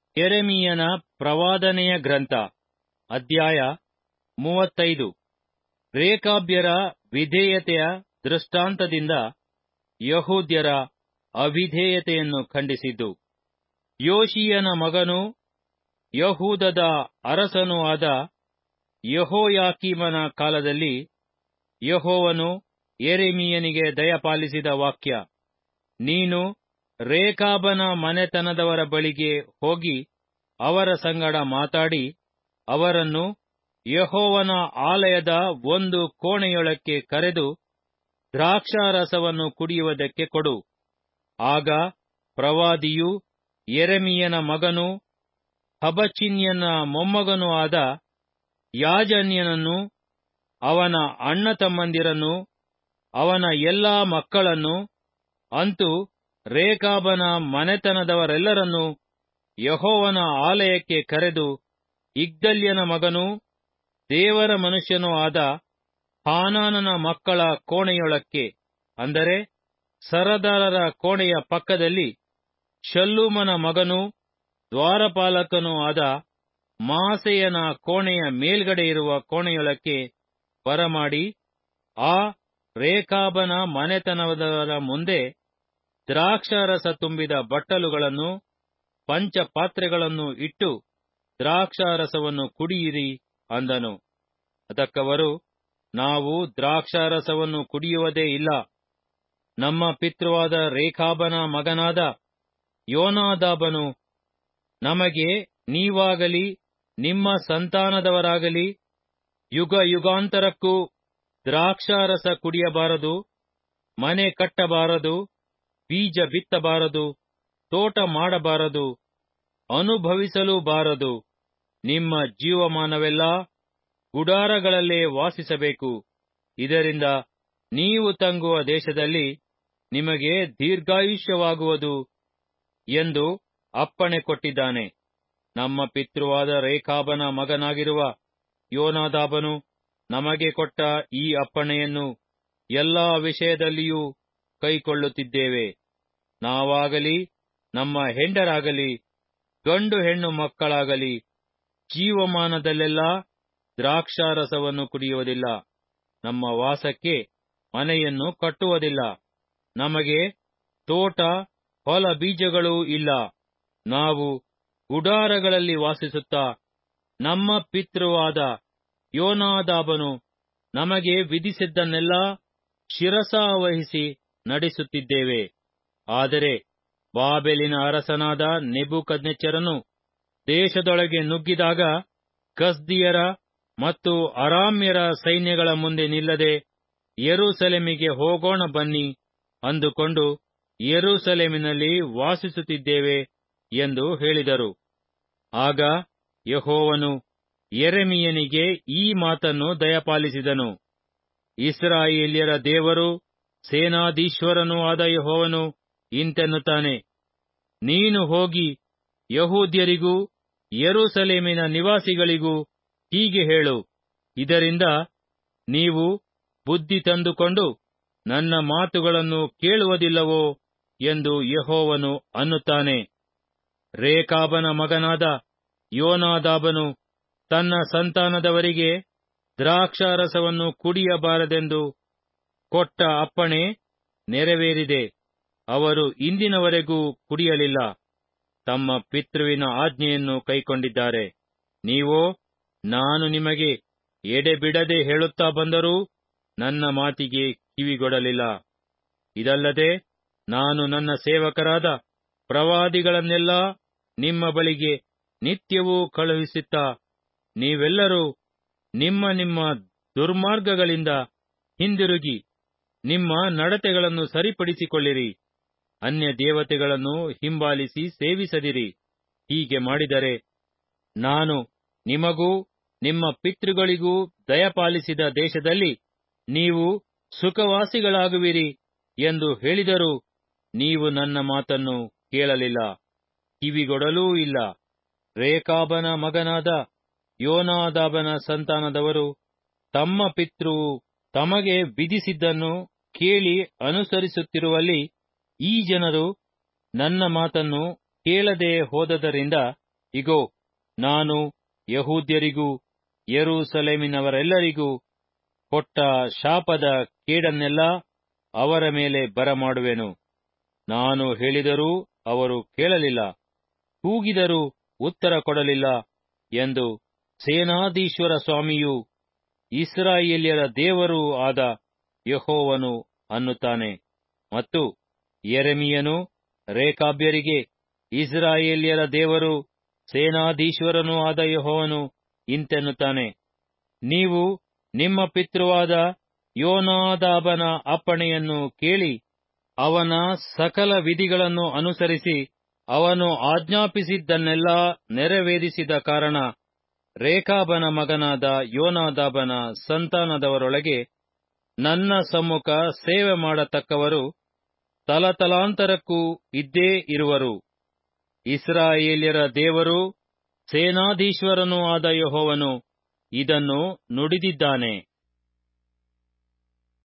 ಯೆರೆಮೀಯನ ಪ್ರವಾದನೆಯ ಗ್ರಂಥ ಅಧ್ಯಾಯ ಮೂವತ್ತೈದು ರೇಕಾಬ್ಯರ ವಿಧೇಯತೆಯ ದೃಷ್ಟಾಂತದಿಂದ ಯಹೂದ್ಯರ ಅವಿಧೇಯತೆಯನ್ನು ಖಂಡಿಸಿದ್ದು ಯೋಷೀಯನ ಮಗನೂ ಯಹೂದದ ಅರಸನೂ ಆದ ಯೆಹೋಯಾಕೀಮನ ಕಾಲದಲ್ಲಿ ಯೆಹೋವನು ಯೆರೆಮೀಯನಿಗೆ ದಯಪಾಲಿಸಿದ ವಾಕ್ಯ ನೀನು ರೇಕಾಬನ ಮನೆತನದವರ ಬಳಿಗೆ ಹೋಗಿ ಅವರ ಸಂಗಡ ಮಾತಾಡಿ ಅವರನ್ನು ಯೆಹೋವನ ಆಲಯದ ಒಂದು ಕೋಣೆಯೊಳಕ್ಕೆ ಕರೆದು ದ್ರಾಕ್ಷಾರಸವನ್ನು ಕುಡಿಯುವುದಕ್ಕೆ ಕೊಡು ಆಗ ಪ್ರವಾದಿಯೂ ಯೆರೆಮೀಯನ ಮಗನೂ ಹಬಚಿನ್ಯನ ಮೊಮ್ಮಗನೂ ಆದ ಯಾಜನ್ಯನನ್ನು ಅವನ ಅಣ್ಣತಮ್ಮಂದಿರನ್ನು ಅವನ ಎಲ್ಲಾ ಮಕ್ಕಳನ್ನು ಅಂತು ರೇಕಾಬನ ಮನೆತನದವರೆಲ್ಲರನ್ನೂ ಯೆಹೋವನ ಆಲಯಕ್ಕೆ ಕರೆದು ಇಗ್ದಲ್ಯನ ಮಗನೂ ದೇವರ ಮನುಷ್ಯನೂ ಆದ ಹಾನಾನನ ಮಕ್ಕಳ ಕೋಣೆಯೊಳಕ್ಕೆ ಅಂದರೆ ಸರದಾರರ ಕೋಣೆಯ ಪಕ್ಕದಲ್ಲಿ ಶಲ್ಲೂಮನ ಮಗನೂ ದ್ವಾರಪಾಲಕನೂ ಆದ ಮಾಸೇಯನ ಕೋಣೆಯ ಮೇಲ್ಗಡೆ ಇರುವ ಕೋಣೆಯೊಳಕ್ಕೆ ಬರಮಾಡಿ ಆ ರೇಕಾಬನ ಮನೆತನದವರ ಮುಂದೆ ದ್ರಾಕ್ಷಾರಸ ತುಂಬಿದ ಬಟ್ಟಲುಗಳನ್ನು ಪಂಚಪಾತ್ರೆಗಳನ್ನು ಇಟ್ಟು ದ್ರಾಕ್ಷಾರಸವನ್ನು ಕುಡಿಯಿರಿ ಅಂದನು ಅದಕ್ಕವರು ನಾವು ದ್ರಾಕ್ಷಾರಸವನ್ನು ಕುಡಿಯುವುದೇ ಇಲ್ಲ ನಮ್ಮ ಪಿತೃವಾದ ರೇಖಾಬನ ಮಗನಾದ ಯೋನಾದಾಬನು ನಮಗೆ ನೀವಾಗಲಿ ನಿಮ್ಮ ಸಂತಾನದವರಾಗಲಿ ಯುಗ ಯುಗಾಂತರಕ್ಕೂ ದ್ರಾಕ್ಷಾರಸ ಕುಡಿಯಬಾರದು ಮನೆ ಕಟ್ಟಬಾರದು ಬೀಜ ಬಿತ್ತಬಾರದು ತೋಟ ಮಾಡಬಾರದು ಅನುಭವಿಸಲೂ ಬಾರದು ನಿಮ್ಮ ಜೀವಮಾನವೆಲ್ಲ ಗುಡಾರಗಳಲ್ಲೇ ವಾಸಿಸಬೇಕು ಇದರಿಂದ ನೀವು ತಂಗುವ ದೇಶದಲ್ಲಿ ನಿಮಗೆ ದೀರ್ಘಾಯುಷ್ಯವಾಗುವುದು ಎಂದು ಅಪ್ಪಣೆ ಕೊಟ್ಟಿದ್ದಾನೆ ನಮ್ಮ ಪಿತೃವಾದ ರೇಖಾಬನ ಮಗನಾಗಿರುವ ಯೋನಾದಾಬನು ನಮಗೆ ಕೊಟ್ಟ ಈ ಅಪ್ಪಣೆಯನ್ನು ಎಲ್ಲಾ ವಿಷಯದಲ್ಲಿಯೂ ಕೈಕೊಳ್ಳುತ್ತಿದ್ದೇವೆ ನಾವಾಗಲಿ ನಮ್ಮ ಹೆಂಡರಾಗಲಿ ಗಂಡು ಹೆಣ್ಣು ಮಕ್ಕಳಾಗಲಿ ಜೀವಮಾನದಲ್ಲೆಲ್ಲ ದ್ರಾಕ್ಷಾರಸವನ್ನು ಕುಡಿಯುವುದಿಲ್ಲ ನಮ್ಮ ವಾಸಕ್ಕೆ ಮನೆಯನ್ನು ಕಟ್ಟುವುದಿಲ್ಲ ನಮಗೆ ತೋಟ ಹೊಲ ಬೀಜಗಳೂ ಇಲ್ಲ ನಾವು ಗುಡಾರಗಳಲ್ಲಿ ವಾಸಿಸುತ್ತಾ ನಮ್ಮ ಪಿತೃವಾದ ಯೋನಾದಾಬನು ನಮಗೆ ವಿಧಿಸಿದ್ದನ್ನೆಲ್ಲ ಶಿರಸಾವಹಿಸಿ ನಡೆಸುತ್ತಿದ್ದೇವೆ ಆದರೆ ಬಾಬೆಲಿನ ಅರಸನಾದ ನೆಬುಕದ್ನೆಚ್ಚರನು ದೇಶದೊಳಗೆ ನುಗ್ಗಿದಾಗ ಕಸ್ದಿಯರ ಮತ್ತು ಅರಾಮ್ಯರ ಸೈನ್ಯಗಳ ಮುಂದೆ ನಿಲ್ಲದೆ ಯೆರೂಸಲೇಮಿಗೆ ಹೋಗೋಣ ಬನ್ನಿ ಅಂದುಕೊಂಡು ಯೆರೂಸಲೇಮಿನಲ್ಲಿ ವಾಸಿಸುತ್ತಿದ್ದೇವೆ ಎಂದು ಹೇಳಿದರು ಆಗ ಯೆಹೋವನು ಯೆರೆಮೀಯನಿಗೆ ಈ ಮಾತನ್ನು ದಯಪಾಲಿಸಿದನು ಇಸ್ರಾಯೇಲ್ಯರ ದೇವರು ಸೇನಾಧೀಶ್ವರನೂ ಆದ ಯೆಹೋವನು ಇಂತೆನ್ನುತ್ತಾನೆ ನೀನು ಹೋಗಿ ಯಹೂದ್ಯರಿಗೂ ಯೆರೂಸಲೇಮಿನ ನಿವಾಸಿಗಳಿಗೂ ಹೀಗೆ ಹೇಳು ಇದರಿಂದ ನೀವು ಬುದ್ಧಿ ತಂದುಕೊಂಡು ನನ್ನ ಮಾತುಗಳನ್ನು ಕೇಳುವುದಿಲ್ಲವೋ ಎಂದು ಯೆಹೋವನು ಅನ್ನುತ್ತಾನೆ ರೇಕಾಬನ ಮಗನಾದ ಯೋನಾದಾಬನು ತನ್ನ ಸಂತಾನದವರಿಗೆ ದ್ರಾಕ್ಷಾರಸವನ್ನು ಕುಡಿಯಬಾರದೆಂದು ಕೊಟ್ಟ ಅಪ್ಪಣೆ ನೆರವೇರಿದೆ ಅವರು ಇಂದಿನವರೆಗೂ ಕುಡಿಯಲಿಲ್ಲ ತಮ್ಮ ಪಿತೃವಿನ ಆಜ್ಞೆಯನ್ನು ಕೈಕೊಂಡಿದ್ದಾರೆ ನೀವೋ ನಾನು ನಿಮಗೆ ಎಡೆಬಿಡದೆ ಹೇಳುತ್ತಾ ಬಂದರೂ ನನ್ನ ಮಾತಿಗೆ ಕಿವಿಗೊಡಲಿಲ್ಲ ಇದಲ್ಲದೆ ನಾನು ನನ್ನ ಸೇವಕರಾದ ಪ್ರವಾದಿಗಳನ್ನೆಲ್ಲ ನಿಮ್ಮ ಬಳಿಗೆ ನಿತ್ಯವೂ ಕಳುಹಿಸುತ್ತಾ ನೀವೆಲ್ಲರೂ ನಿಮ್ಮ ನಿಮ್ಮ ದುರ್ಮಾರ್ಗಗಳಿಂದ ಹಿಂದಿರುಗಿ ನಿಮ್ಮ ನಡತೆಗಳನ್ನು ಸರಿಪಡಿಸಿಕೊಳ್ಳಿರಿ ಅನ್ಯ ದೇವತೆಗಳನ್ನು ಹಿಂಬಾಲಿಸಿ ಸೇವಿಸದಿರಿ ಹೀಗೆ ಮಾಡಿದರೆ ನಾನು ನಿಮಗೂ ನಿಮ್ಮ ಪಿತೃಗಳಿಗೂ ದಯಪಾಲಿಸಿದ ದೇಶದಲ್ಲಿ ನೀವು ಸುಖವಾಸಿಗಳಾಗುವಿರಿ ಎಂದು ಹೇಳಿದರೂ ನೀವು ನನ್ನ ಮಾತನ್ನು ಕೇಳಲಿಲ್ಲ ಕಿವಿಗೊಡಲೂ ಇಲ್ಲ ರೇಕಾಬನ ಮಗನಾದ ಯೋನಾದಾಬನ ಸಂತಾನದವರು ತಮ್ಮ ಪಿತೃವು ತಮಗೆ ವಿಧಿಸಿದ್ದನ್ನು ಕೇಳಿ ಅನುಸರಿಸುತ್ತಿರುವಲ್ಲಿ ಈ ಜನರು ನನ್ನ ಮಾತನ್ನು ಕೇಳದೆ ಹೋದದರಿಂದ ಇಗೋ ನಾನು ಯಹೂದ್ಯರಿಗೂ ಯೆರೂಸಲೇಮಿನವರೆಲ್ಲರಿಗೂ ಕೊಟ್ಟ ಶಾಪದ ಕೇಡನ್ನೆಲ್ಲ ಅವರ ಮೇಲೆ ಬರಮಾಡುವೆನು ನಾನು ಹೇಳಿದರೂ ಅವರು ಕೇಳಲಿಲ್ಲ ಕೂಗಿದರೂ ಉತ್ತರ ಕೊಡಲಿಲ್ಲ ಎಂದು ಸೇನಾಧೀಶ್ವರ ಸ್ವಾಮಿಯೂ ಇಸ್ರಾಯೇಲ್ಯರ ದೇವರೂ ಆದ ಯಹೋವನು ಅನ್ನುತ್ತಾನೆ ಮತ್ತು ಯೆರೆಮೀಯನು ರೇಕಾಬ್ಯರಿಗೆ ಇಸ್ರಾಯೇಲ್ಯರ ದೇವರು ಸೇನಾಧೀಶ್ವರನೂ ಆದ ಯಹೋವನು ಇಂತೆನ್ನುತ್ತಾನೆ ನೀವು ನಿಮ್ಮ ಪಿತೃವಾದ ಯೋನಾದಾಬನ ಅಪ್ಪಣೆಯನ್ನು ಕೇಳಿ ಅವನ ಸಕಲ ವಿಧಿಗಳನ್ನು ಅನುಸರಿಸಿ ಅವನು ಆಜ್ಞಾಪಿಸಿದ್ದನ್ನೆಲ್ಲ ನೆರವೇರಿಸಿದ ಕಾರಣ ರೇಖಾಬನ ಮಗನಾದ ಯೋನಾದಾಬನ ಸಂತಾನದವರೊಳಗೆ ನನ್ನ ಸಮ್ಮುಖ ಸೇವೆ ಮಾಡತಕ್ಕವರು ತಲತಲಾಂತರಕ್ಕೂ ಇದ್ದೇ ಇರುವರು ಇಸ್ರಾಯೇಲ್ಯರ ದೇವರೂ ಸೇನಾಧೀಶ್ವರನೂ ಆದ ಯಹೋವನು ಇದನ್ನು ನುಡಿದಿದ್ದಾನೆ